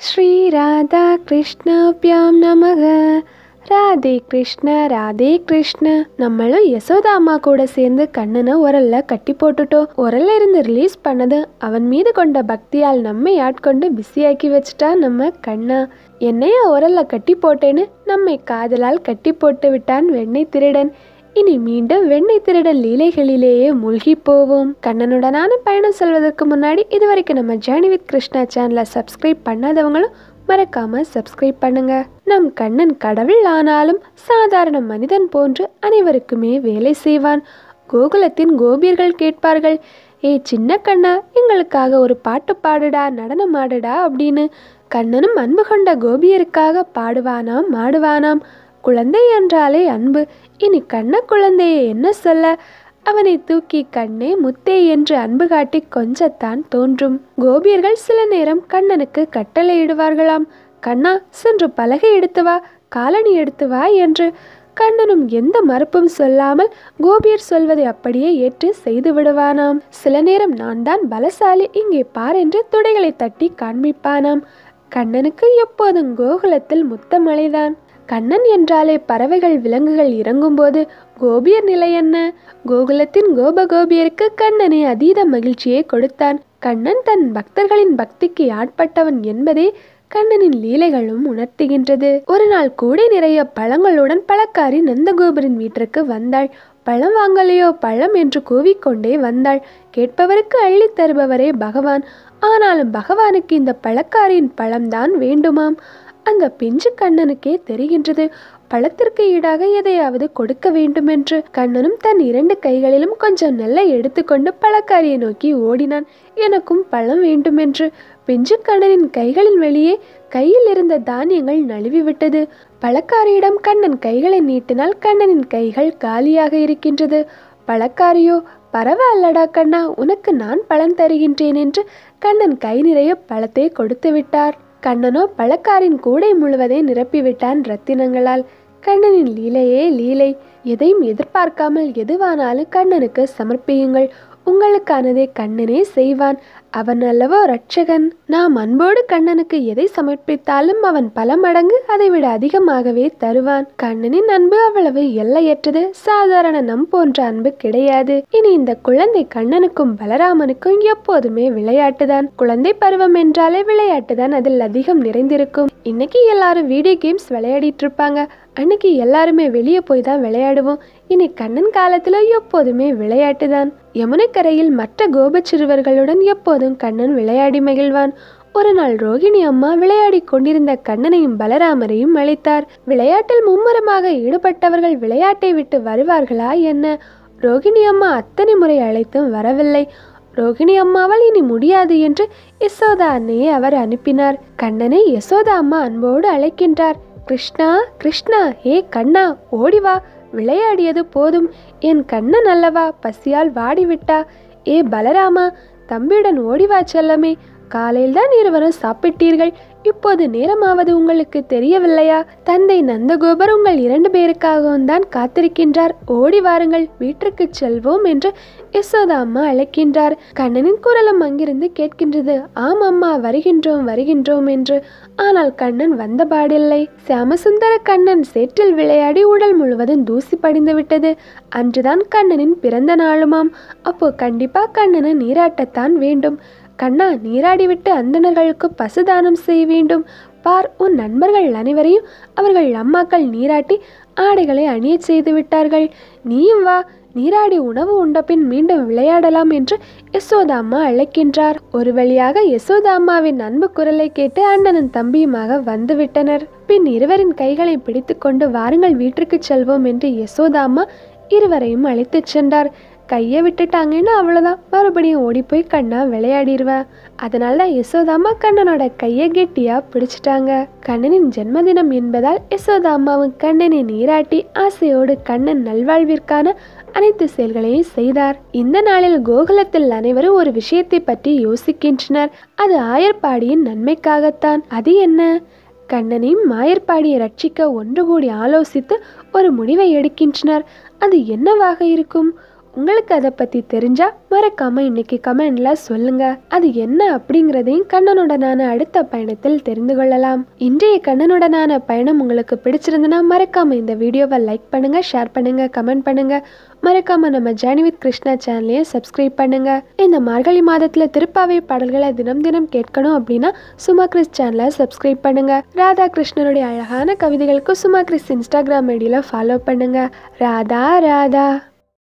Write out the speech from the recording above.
ஸ்ரீராதாகிருஷ்ணாபியாம் நமக ராதே கிருஷ்ண ராதே கிருஷ்ண நம்மளும் யசோதா அம்மா கூட சேர்ந்து கண்ணனை உரல்ல கட்டி போட்டுட்டோம் உரல்ல இருந்து ரிலீஸ் பண்ணது அவன் மீது கொண்ட பக்தியால் நம்மை ஆட்கொண்டு பிஸியாக்கி வச்சுட்டா நம்ம கண்ணா என்னையா உரல்ல கட்டி போட்டேன்னு நம்மை காதலால் கட்டி போட்டு விட்டான் வெண்ணெய் திருடன் இனி மீண்டும் வெண்ணெய் திருடன் லீலைகளிலேயே மூழ்கி போவோம் கண்ணனுடனான பயணம் செல்வதற்கு முன்னாடி இதுவரைக்கும் நம்ம ஜேர்னி வித் கிருஷ்ணா சேனலை சப்ஸ்கிரைப் பண்ணாதவங்களும் மறக்காம சப்ஸ்கிரைப் பண்ணுங்க நம் கண்ணன் கடவுள் ஆனாலும் சாதாரண மனிதன் போன்று அனைவருக்குமே வேலை செய்வான் கோகுலத்தின் கோபியர்கள் கேட்பார்கள் ஏ சின்ன கண்ணா எங்களுக்காக ஒரு பாட்டு பாடுடா நடனம் ஆடுடா அப்படின்னு கண்ணனும் அன்பு கொண்ட கோபியருக்காக பாடுவானாம் மாடுவானாம் குழந்தை என்றாலே அன்பு இனி கண்ண குழந்தையை என்ன சொல்ல அவனை தூக்கி கண்ணே முத்தே என்று அன்பு காட்டி கொஞ்சத்தான் தோன்றும் கோபியர்கள் சில நேரம் கண்ணனுக்கு கட்டளையிடுவார்களாம் கண்ணா சென்று பலகை எடுத்து வா காலணி எடுத்து வா என்று கண்ணனும் எந்த மறுப்பும் சொல்லாமல் கோபியர் சொல்வதை அப்படியே ஏற்று செய்து விடுவானாம் சில நேரம் நான் தான் பலசாலி இங்கே பார் என்று துடைகளை தட்டி காண்பிப்பானாம் கண்ணனுக்கு எப்போதும் கோகுலத்தில் முத்தமழைதான் கண்ணன் என்றாலே பறவைகள் விலங்குகள் இறங்கும்போது கோபியர் நிலை என்ன கோகுலத்தின் கோப கோபியருக்கு கண்ணனே அதீத மகிழ்ச்சியை கொடுத்தான் கண்ணன் தன் பக்தர்களின் பக்திக்கு ஆட்பட்டவன் என்பதே கண்ணனின் லீலைகளும் உணர்த்துகின்றது ஒரு நாள் கூடை நிறைய பழங்களுடன் பழக்காரி நந்தகோபரின் வீட்டிற்கு வந்தாள் பழம் வாங்கலையோ பழம் என்று கூவிக்கொண்டே வந்தாள் கேட்பவருக்கு அள்ளித் தருபவரே பகவான் ஆனாலும் பகவானுக்கு இந்த பழக்காரியின் பழம்தான் வேண்டுமாம் அந்த பிஞ்சு கண்ணனுக்கே தெரிகின்றது பழத்திற்கு ஈடாக எதையாவது கொடுக்க வேண்டுமென்று கண்ணனும் தன் இரண்டு கைகளிலும் கொஞ்சம் நெல்லை எடுத்துக்கொண்டு பழக்காரியை நோக்கி ஓடினான் எனக்கும் பழம் வேண்டுமென்று பிஞ்சு கண்ணனின் கைகளின் வெளியே கையில் இருந்த தானியங்கள் நழுவி விட்டது பழக்காரியிடம் கண்ணன் கைகளை நீட்டினால் கண்ணனின் கைகள் காலியாக இருக்கின்றது பழக்காரியோ பரவாயில்லடா கண்ணா உனக்கு நான் பழம் தருகின்றேன் என்று கண்ணன் கை நிறைய பழத்தை கொடுத்து விட்டார் கண்ணனோ பழக்காரின் கூடை முழுவதை நிரப்பிவிட்டான் ரத்தினங்களால் கண்ணனின் லீலையே லீலை எதையும் எதிர்பார்க்காமல் எதுவானாலும் கண்ணனுக்கு சமர்ப்பியுங்கள் உங்களுக்கானதை கண்ணனே செய்வான் அவன் அல்லவோ ரட்சகன் நாம் அன்போடு கண்ணனுக்கு எதை சமர்ப்பித்தாலும் அவன் பல மடங்கு அதைவிட அதிகமாகவே தருவான் கண்ணனின் அன்பு அவ்வளவு எல்லையற்றது சாதாரண நம் போன்ற அன்பு கிடையாது இனி இந்த குழந்தை கண்ணனுக்கும் பலராமனுக்கும் எப்போதுமே விளையாட்டுதான் குழந்தை பருவம் என்றாலே விளையாட்டுதான் அதில் அதிகம் நிறைந்திருக்கும் இன்னைக்கு எல்லாரும் வீடியோ கேம்ஸ் விளையாடிட்டு இருப்பாங்க அன்னைக்கு எல்லாருமே வெளியே போய் தான் விளையாடுவோம் இனி கண்ணன் காலத்துல எப்போதுமே விளையாட்டு தான் யமுனைக்கரையில் மற்ற கோபச் சிறுவர்களுடன் எப்போதும் கண்ணன் விளையாடி மகிழ்வான் ஒரு நாள் ரோகிணி அம்மா விளையாடி கொண்டிருந்த கண்ணனையும் பலராமரையும் அழைத்தார் விளையாட்டில் மும்முரமாக ஈடுபட்டவர்கள் விளையாட்டை விட்டு வருவார்களா என்ன ரோகிணி அம்மா அத்தனை முறை அழைத்தும் வரவில்லை ரோகிணி அம்மாவால் இனி முடியாது என்று யசோதா அன்னையை அவர் அனுப்பினார் கண்ணனை யசோதா அம்மா அன்போடு அழைக்கின்றார் கிருஷ்ணா கிருஷ்ணா ஏ கண்ணா ஓடி வா விளையாடியது போதும் என் கண்ணன் அல்லவா பசியால் வாடிவிட்டா ஏ பலராமா தம்பியுடன் ஓடிவா செல்லமே காலையில் தான் இருவரும் சாப்பிட்டீர்கள் இப்போது நேரமாவது உங்களுக்கு தெரியவில்லையா தந்தை நந்தகோபர் உங்கள் இரண்டு பேருக்காகவும் தான் காத்திருக்கின்றார் ஓடி வாருங்கள் வீட்டிற்கு செல்வோம் என்று யசோதா அம்மா அழைக்கின்றார் கண்ணனின் குரலும் அங்கிருந்து கேட்கின்றது ஆம் அம்மா வருகின்றோம் வருகின்றோம் என்று ஆனால் கண்ணன் வந்த பாடில்லை சியாமசுந்தர கண்ணன் சேற்றில் விளையாடி உடல் முழுவதும் தூசி படிந்து விட்டது அன்றுதான் கண்ணனின் பிறந்த நாளுமாம் அப்போ கண்டிப்பா கண்ணனை நீராட்டத்தான் வேண்டும் கண்ணா நீராடிவிட்டு அந்தணர்களுக்கு பசுதானம் செய்ய வேண்டும் பார் உன் நண்பர்கள் அனைவரையும் அவர்கள் அம்மாக்கள் நீராட்டி ஆடைகளை அணியச் செய்து விட்டார்கள் நீயும் வா நீராடி உணவு உண்ட பின் மீண்டும் விளையாடலாம் என்று யசோதா அம்மா அழைக்கின்றார் ஒரு வழியாக யசோதா அம்மாவின் அன்பு குரலை கேட்டு அண்ணனும் தம்பியுமாக வந்து விட்டனர் பின் இருவரின் கைகளை பிடித்துக்கொண்டு வாருங்கள் வீட்டிற்கு செல்வோம் என்று யசோதா அம்மா இருவரையும் அழைத்துச் சென்றார் கையை விட்டுட்டாங்கன்னா அவ்வளோதான் மறுபடியும் ஓடி போய் கண்ணா விளையாடிடுவா அதனால தான் யசோதாம்மா கண்ணனோட கையை கெட்டியா பிடிச்சிட்டாங்க கண்ணனின் ஜென்மதினம் என்பதால் யசோதா அம்மாவும் கண்ணனை நீராட்டி ஆசையோடு கண்ணன் நல்வாழ்விற்கான அனைத்து செயல்களையும் செய்தார் இந்த நாளில் கோகுலத்தில் அனைவரும் ஒரு விஷயத்தை பற்றி யோசிக்கின்றனர் அது ஆயர்பாடியின் நன்மைக்காகத்தான் அது என்ன கண்ணனையும் மாயர்பாடியை ரட்சிக்க ஒன்று கூடி ஆலோசித்து ஒரு முடிவை எடுக்கின்றனர் அது என்னவாக இருக்கும் உங்களுக்கு அதை பத்தி தெரிஞ்சா மறக்காம இன்னைக்கு கமெண்ட்ல சொல்லுங்க அது என்ன அப்படிங்கறதையும் கண்ணனுடனான அடுத்த பயணத்தில் தெரிந்து கொள்ளலாம் இன்றைய கண்ணனுடனான பயணம் உங்களுக்கு பிடிச்சிருந்தனா மறக்காம இந்த வீடியோவை லைக் பண்ணுங்க ஷேர் பண்ணுங்க கமெண்ட் பண்ணுங்க மறக்காம நம்ம ஜானி வித் கிருஷ்ணா சேனலையும் சப்ஸ்கிரைப் பண்ணுங்க இந்த மார்கழி மாதத்துல திருப்பாவை பாடல்களை தினம் தினம் கேட்கணும் அப்படின்னா சுமா கிறிஸ் சேனலை சப்ஸ்கிரைப் பண்ணுங்க ராதா கிருஷ்ணனுடைய அழகான கவிதைகளுக்கு சுமா கிறிஸ் இன்ஸ்டாகிராம் ஐடியில ஃபாலோ பண்ணுங்க ராதா ராதா